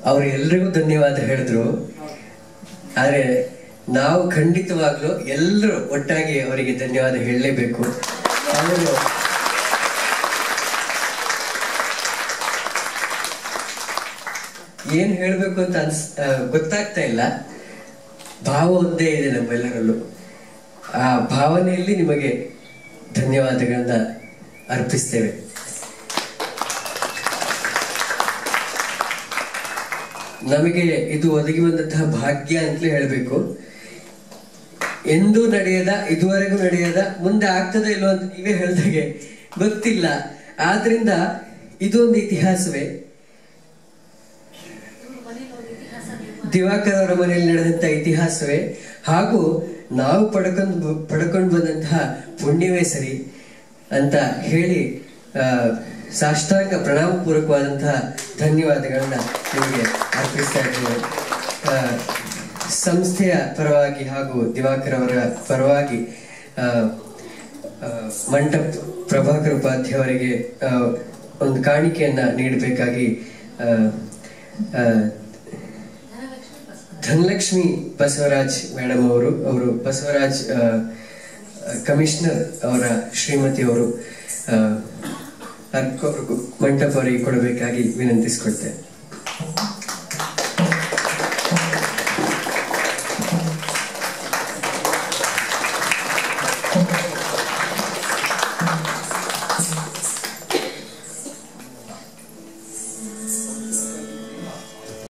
ಅವ್ರು ಎಲ್ರಿಗೂ ಧನ್ಯವಾದ ಹೇಳಿದ್ರು ಆದ್ರೆ ನಾವು ಖಂಡಿತವಾಗ್ಲೂ ಎಲ್ಲರೂ ಒಟ್ಟಾಗಿ ಅವರಿಗೆ ಧನ್ಯವಾದ ಹೇಳಲೇಬೇಕು ಅವರು ಏನ್ ಹೇಳ್ಬೇಕು ಅಂತ ಅನ್ಸ್ ಆ, ಗೊತ್ತಾಗ್ತಾ ಇಲ್ಲ ಭಾವ ಒಂದೇ ಇದೆ ನಮ್ಮೆಲ್ಲರಲ್ಲೂ ಆ ಭಾವನೆಯಲ್ಲಿ ನಿಮಗೆ ಧನ್ಯವಾದಗಳನ್ನ ಅರ್ಪಿಸ್ತೇವೆ ನಮಗೆ ಇದು ಒದಗಿ ಬಂದಂತಹ ಭಾಗ್ಯ ಅಂತಲೇ ಹೇಳಬೇಕು ಎಂದೂ ನಡೆಯದ ಇದುವರೆಗೂ ನಡೆಯದ ಮುಂದೆ ಆಗ್ತದೆ ಇಲ್ವೋ ಅಂತ ನೀವೇ ಹೇಳ್ದಾಗೆ ಗೊತ್ತಿಲ್ಲ ಆದ್ರಿಂದ ಇದು ಒಂದು ಇತಿಹಾಸವೇ ದಿವಾಕರ್ ಅವರ ಮನೆಯಲ್ಲಿ ನಡೆದಂತ ಇತಿಹಾಸವೇ ಹಾಗೂ ನಾವು ಪಡ್ಕೊಂಡು ಪಡ್ಕೊಂಡು ಬಂದಂತಹ ಪುಣ್ಯವೇ ಸರಿ ಅಂತ ಹೇಳಿ ಆ, ಸಾಷ್ಟಾಂಗ ಪ್ರಣಾಮ ಪೂರ್ವಕವಾದಂತಹ ಧನ್ಯವಾದಗಳನ್ನ ನಿಮಗೆ ಅರ್ಪಿಸ್ತಾ ಇದ್ದೇನೆ ಆ, ಸಂಸ್ಥೆಯ ಪರವಾಗಿ ಹಾಗೂ ದಿವಾಕರ್ ಅವರ ಪರವಾಗಿ ಆ, ಆ, ಮಂಟಪ್ ಪ್ರಭಾಕರ್ ಉಪಾಧ್ಯಾಯ ಅವರಿಗೆ ಆ, ಒಂದು ಕಾಣಿಕೆಯನ್ನ ನೀಡಬೇಕಾಗಿ ಆ, ಆ, ಧನಲಕ್ಷ್ಮಿ ಬಸವರಾಜ್ ಮೇಡಮ್ ಅವರು ಅವರು ಬಸವರಾಜ್ ಆ, ಕಮಿಷನರ್ ಅವರ ಶ್ರೀಮತಿ ಅವರು ಆ, ಅರ್ಕ- ಮಂಟಪ ಅವರಿಗೆ ಕೊಡಬೇಕಾಗಿ ವಿನಂತಿಸಿಕೊಳ್ತೇನೆ